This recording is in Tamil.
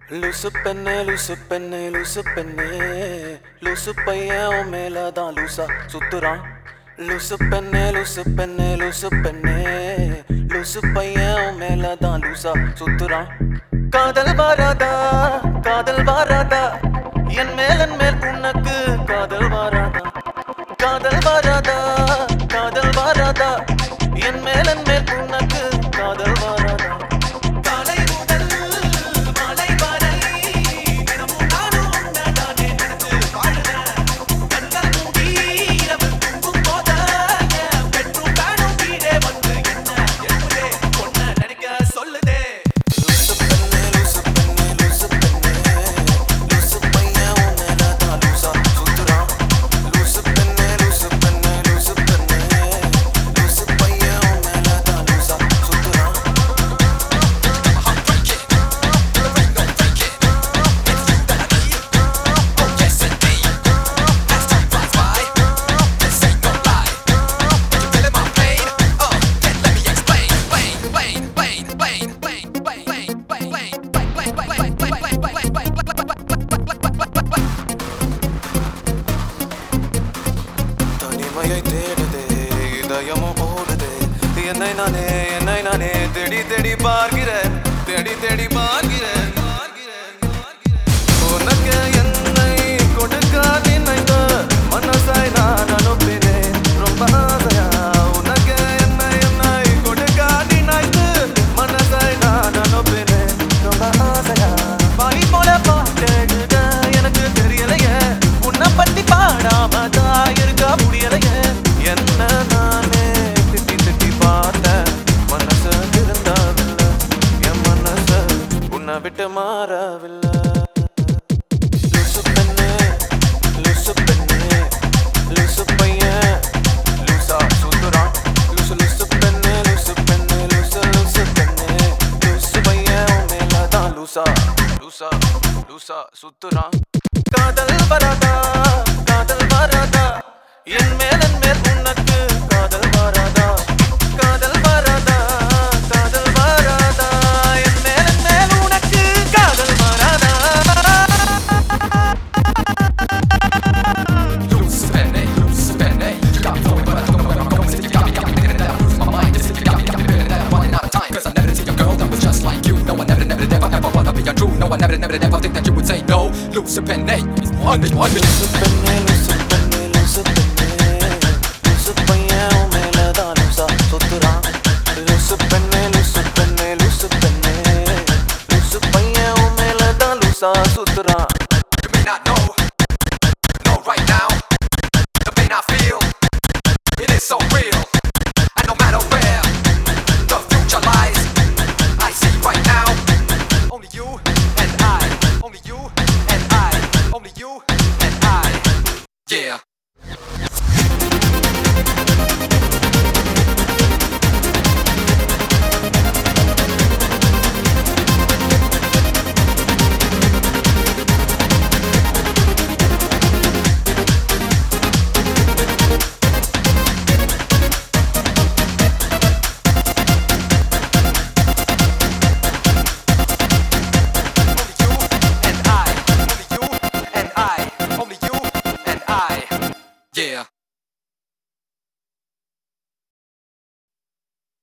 லூசு பெண்ணே லூசு பெண்ணே லூசு பெண்ணே லூசு பையன் உன் மேலதான் லூசா சுத்துறான் லூசு பெண்ணே லூசு பெண்ணே லூசு பெண்ணே லூசு பையன் உன் மேலதான் லூசா சுத்துறான் காதல் வாராதா காதல் வாராதா என் மேல் என் மேல் உனக்கு காதல் வாராதா காதல் வாராதா காதல் வாராதா என் மேல் என் மேல் உனக்கு காதல் வாராதா காலை முதல் மாலை வரை தினமும் நானும் உன்னதானே நினைச்சு வாழுறேன். கண்கள் மூடி இரவு தூங்கும் போத என் bedroom fan உம் கீழே வந்து என்ன எழுப்புதே, பொண்ண நினைக்க சொல்லுதே. லூசு பெண்ணே, லூசு பெண்ணே, லூசு பெண்ணே. லூசு பையன் உன் மேலதான் லூசா சுத்துறான். லூசு பெண்ணே, லூசு பெண்ணே, லூசு பெண்ணே. லூசு பையன் உன் மேலதான் லூசா சுத்துறான். தனிமையை தேடுதே இதயமும் ஓடுதே என்னை நானே என்னை நானே தேடி தேடி பார்க்கிறேன் தேடி தேடி பார்க்கிறேன் உனக்கு என்னை கொடுக்க நினைத்த மனசாய் நான் அனுப்பினேன் ரொம்ப ஆசையா உனக்கு என்னை என்னை கொடுக்க நினைத்து மனசாய் நான் அனுப்பினேன் ரொம்ப ஆசையா பாய் போல பாட்டெழுத எனக்கு தெரியலையே உன்னை பத்தி பாடாம தான் இருக்க முடியலையே என்ன நானே திட்டி திட்டி பார்த்தேன் மனசு திருந்தாவில்லை என் மனசு உன்னை விட்டு மாறவில்லை லூசு பெண்ணே, லூசு பெண்ணே, லூசு பையன், லூசா சுத்துறான். லூசு, லூசு பெண்ணே, லூசு பெண்ணே, லூசு, லூசு பெண்ணே, லூசு பையன் உன் மேலதான் லூசா, லூசா, லூசா சுத்துறான். காதல் வராதா காதல் வராதா என் மேல் என் மேல் உனக்கு காதல் வராதா காதல் வராதா காதல் வராதா என் மேல் என் மேல் உனக்கு காதல் வராதா Loose penny, loose penny. You got me flowing, but I don't know where I'm going. Since you got me, got me feeling that I'm losing my mind. Since you got me, got me feeling that I'm running out of time. Cause I never seen a girl that was just like you. No, I never, never, never, ever wanna be untrue. No, I never, never, never think that you would say no. Loose penny, one, one, லூசு பெண்ணே